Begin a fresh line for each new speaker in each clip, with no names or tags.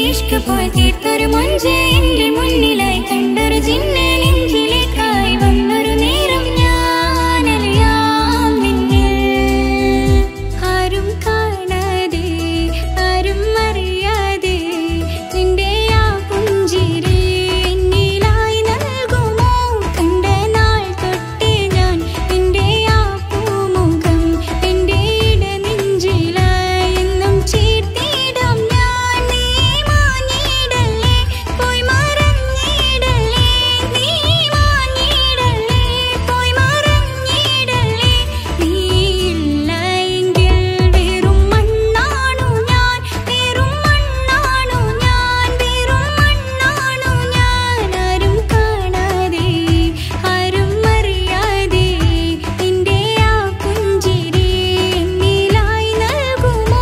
ഇഷ്ക് പോൽ തീർത്തൊരു മൊഞ്ച് എന്റെ മുന്നിലായി കണ്ടൊരു ജിന്നെ നെഞ്ചിലേക്കായി വന്നൊരു നേരം ഞാനലിയാം നിന്നിൽ ആരും കാണാതെ ആരും അറിയാതെ നിന്റെ ആ പുഞ്ചിരി എന്നിലായി നൽകുമോ കണ്ട നാൾ തൊട്ടേ ഞാൻ നിന്റെ ആ പൂമുഖം എന്റെ ഇടനെഞ്ചിലായി എന്നും ചേർത്തിടും ഞാൻ നീ മാഞ്ഞിടല്ലേ പോയി മറഞ്ഞിടല്ലേ നീ മാഞ്ഞിടല്ലേ പോയി മറഞ്ഞിടല്ലേ നീ ഇല്ല എങ്കിൽ വെറും മണ്ണാണു ഞാൻ വെറും മണ്ണാണു ഞാൻ വെറും മണ്ണാണു ഞാൻ ആരും കാണാതെ ആരും അറിയാതെ നിന്റെ ആ പുഞ്ചിരി എന്നിലായി നൽകുമോ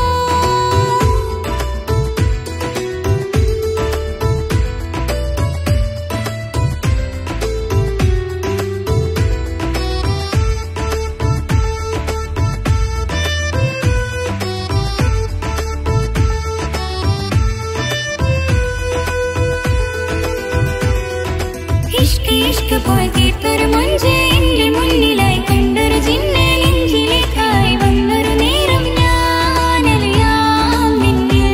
ഇഷ്ക് ഇഷ്ക് പോൽ തീർത്തൊരു മൊഞ്ച് എന്റെ മുന്നിലായി കണ്ടൊരു ജിന്നെ നെഞ്ചിലേക്കായി വന്നൊരു നേരം ഞാനലിയാം നിന്നിൽ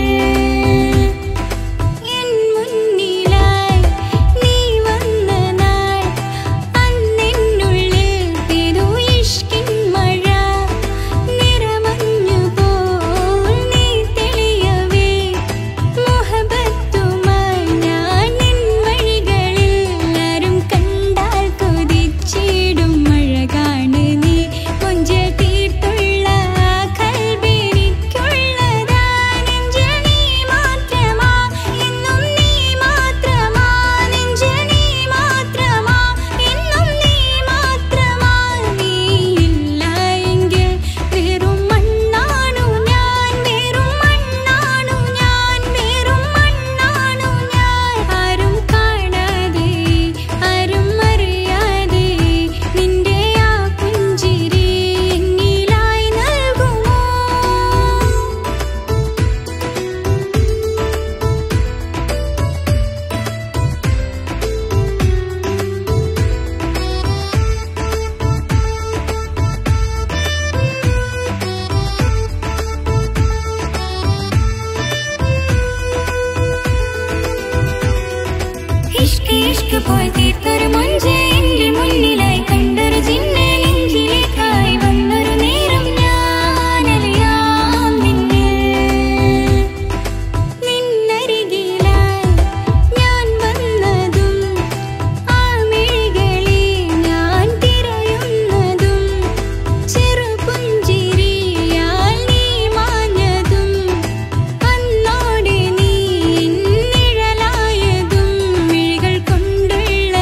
എൻ മുന്നിലായി നീ വന്ന നാൾ അന്നെന്നുള്ളിൽ പെയ്തു ഇഷ്കിൻ മഴ നിറമഞ്ഞു പോൽ നീ തെളിയവേ മുഹബത്തുമായി ഞാൻ നിൻ വഴികളിൽ ആരും കണ്ടാൽ കൊതിച്ചിടും മഴകാണ് നീ കൊഞ്ചൽ തീർത്തുള്ള ആ കൽബിനിക്കുള്ളതാ നെഞ്ചിൽ നീ മാത്രമാ എന്നും നീ മാത്രമാ നെഞ്ചിൽ നീ മാത്രമാ എന്നും നീ മാത്രമാ നീ ഇല്ല എങ്കിൽ വെറും മണ്ണാണു ഞാൻ വെറും മണ്ണാണു ഞാൻ വെറും മണ്ണാണു ഞാൻ ആരും കാണാതെ ആരും അറിയാതെ നിന്റെ ആ പുഞ്ചിരി എന്നിലായി നൽകുമോ ഇഷ്ക് ഇഷ്ക് പോൽ തീർത്തൊരു മൊഞ്ച് എന്റെ മുന്നിലായി കണ്ടൊരു ജിന്നെ നെഞ്ചിലേക്കായി വന്നൊരു നേരം ഞാനലിയാം നിന്നിൽ നിന്നരികിലായി ഞാൻ വന്നതും ആ മിഴികളിൽ ഞാൻ തിരയുന്നതും ചെറുപുഞ്ചിരിയാൽ നീ മാഞ്ഞതും അന്നോടെ നീ നിഴലായതും മിഴികൾ കൊണ്ടുള്ള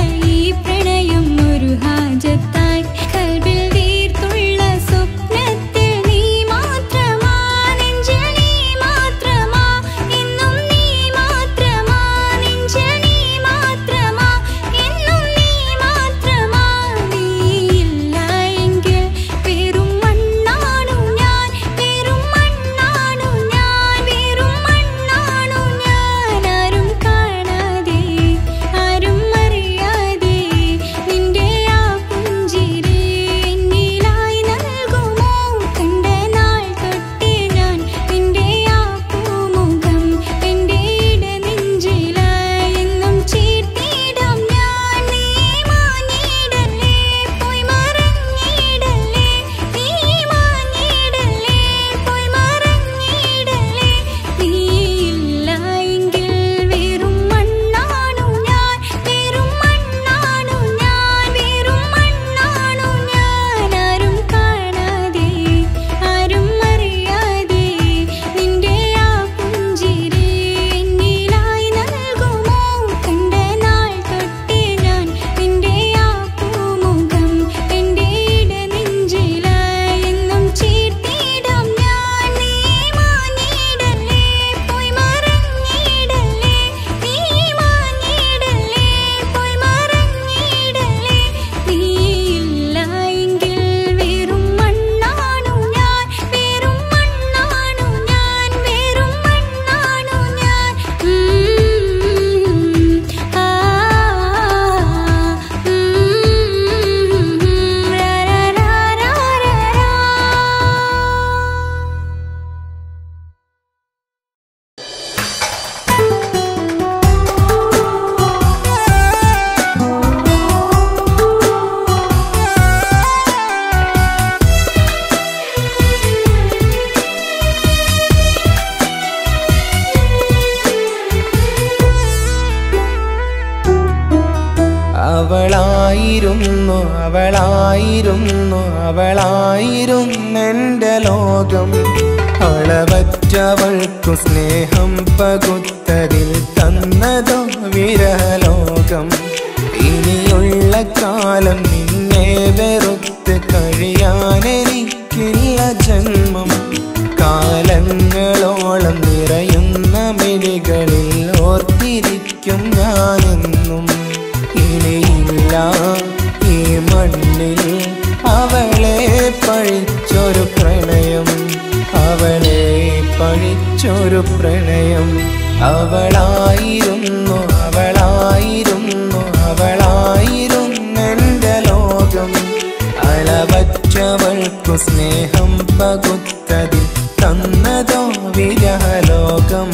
അവളായിരുന്നു അവളായിരുന്നു അവളായിരുന്നെൻ്റെ ലോകം അളവറ്റവൾക്കു സ്നേഹം പകുത്തതിൽ തന്നതോ വിരലോകം ഇനിയുള്ള കാലം നിന്നെ വെറുത്ത് കഴിയാനെനിക്കില്ല ജന്മം കാലങ്ങളോളം നിറയുന്ന മിഴികളിൽ ഓർത്തിരിക്കും ഞാനെന്നും ഇനിയില്ല ഈ മണ്ണിൽ അവളെ പഴിച്ചൊരു പ്രണയം അവളെ പഴിച്ചൊരു പ്രണയം അവളായിരുന്നു അവളായിരുന്നു അവളായിരുന്നെൻ്റെ ലോകം അളവറ്റവൾക്കു സ്നേഹം പകുത്തതിൽ തന്നതോ വിരഹലോകം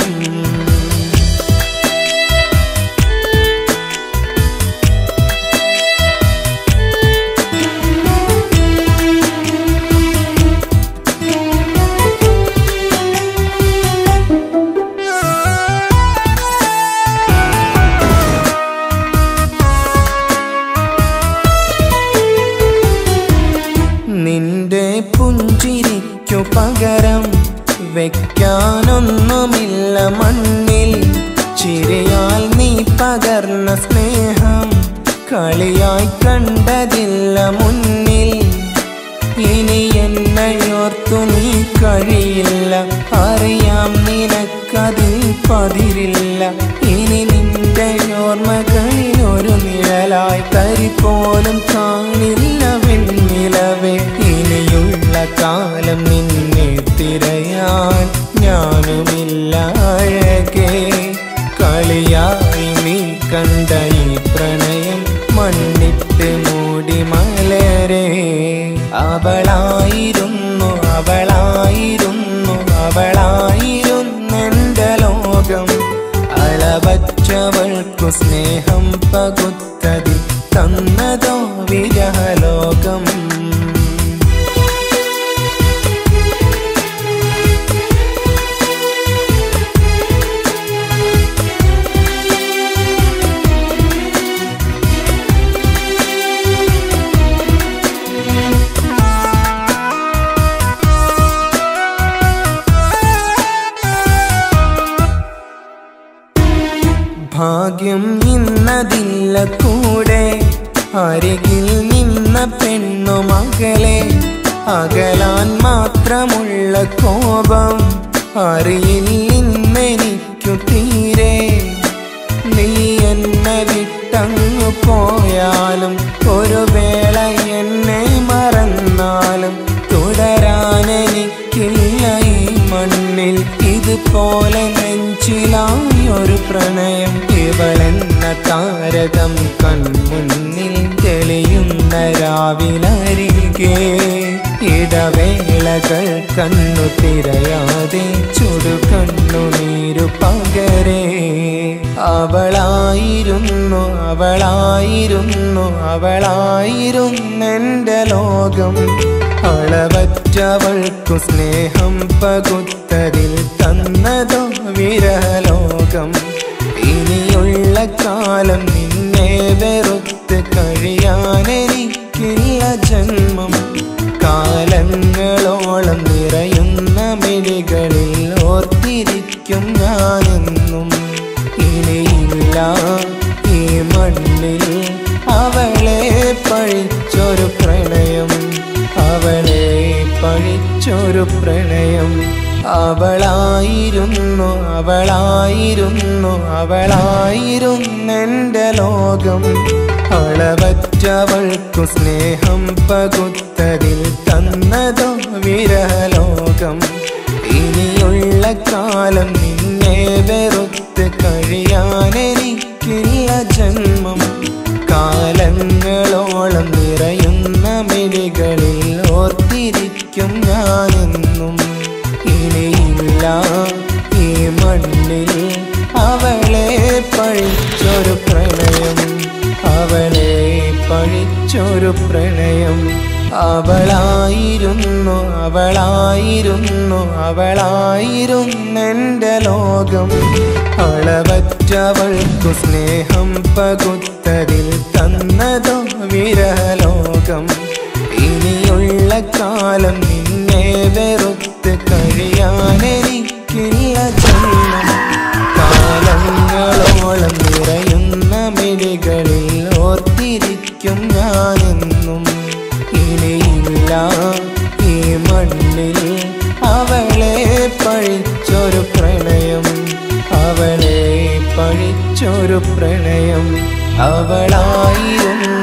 നിന്റെ പുഞ്ചിരിക്കു പകരം വെക്കാനൊന്നുമില്ല മണ്ണിൽ ചിരിയാൽ നീ പകർന്ന സ്നേഹം കളിയായി കണ്ടതില്ല മുന്നിൽ ഇനി എന്നയോർത്തു നീ കഴിയില്ല അറിയാം നിനക്കതിൽ പതിരില്ല ഇനി നിന്റെ ഓർമ്മകളിൽ ഒരു നിഴലായി കരി പോലും കാണില്ല വെണ്ണിലവേ ഇനിയുള്ള കാലം നിന്നെ തിരയാൻ ഞാനുമില്ല അഴകേ കളിയായി നീ കണ്ട ഈ പ്രണയം മണ്ണിട്ട് മൂടി മലരെ അവളായിരുന്നു അവളായിരുന്നു അവളായിരുന്നെൻ്റെ ലോകം അളവറ്റവൾക്കു സ്നേഹം പകുത്തതിൽ തന്നതോ വിരഹലോകം ഭാഗ്യം ഇന്നതില്ല കൂടെ അരികിൽ നിന്ന പെണ്ണു മകളെ അകലാൻ മാത്രമുള്ള കോപം അറിയില്ലെന്നെനിക്കു തീരെ നീ എന്നെ വിട്ടങ്ങു പോയാലും ഒരു വേള എന്നെ മറന്നാലും തുടരാനെനിക്കില്ല ഈ മണ്ണിൽ ഇതുപോലെ നെഞ്ചിലായി ഒരു പ്രണയം ഇവളെന്ന താരകം കൺമുന്നിൽ തെളിയുന്ന രാവിലരികെ ഇടവേളകൾ കണ്ണു തിരയാതെ ചുടുകണ്ണു നീരു പകരേ അവളായിരുന്നു അവളായിരുന്നു അവളായിരുന്നെൻ്റെ ലോകം അളവറ്റവൾക്കു സ്നേഹം പകുത്തതിൽ തന്നതോ വിരലോകം ഇനിയുള്ള കാലം നിന്നെ വെറുത്ത് കഴിയാനെനിക്കില്ല ജന്മം കാലങ്ങളോളം നിറയുന്ന മിഴികളിൽ ഓർത്തിരിക്കും ഞാനെന്നും ഇനിയില്ല ഈ മണ്ണിൽ അവളെ പഴിച്ചൊരു പ്രണയം അവളെ പഴിച്ചൊരു പ്രണയം അവളായിരുന്നു അവളായിരുന്നു അവളായിരുന്നെൻ്റെ ലോകം അളവറ്റവൾക്കു സ്നേഹം പകുത്തതിൽ തന്നതോ വിരലോകം ഇനിയുള്ള കാലം നിന്നെ വെറുത്ത് കഴിയാനെനിക്കില്ല ജന്മം കാലങ്ങളോളം നിറയുന്ന മിഴികളിൽ ഓർത്തിരിക്കും ഞാനെന്നും ഇനിയില്ല ഈ മണ്ണിൽ അവളെ പഴിച്ചൊരു പ്രണയം അവളെ പഴിച്ചൊരു പ്രണയം അവളായിരുന്നു അവളായിരുന്നു അവളായിരുന്നെൻ്റെ ലോകം അളവറ്റവൾക്കു സ്നേഹം പകുത്തതിൽ തന്നതോ വിരലോകം ഇനിയുള്ള കാലം നിന്നെ വെറുത്ത് കഴിയാൻ എനിക്കില്ല ജന്മം കാലങ്ങളോളം നിറയുന്ന മിഴികളിൽ ഓർത്തിരിക്കും ഞാനെന്നും ഇനിയില്ല ഈ മണ്ണിൽ അവളെ പഴിച്ചൊരു പ്രണയം അവളെ പഴിച്ചൊരു പ്രണയം അവളായിരുന്നു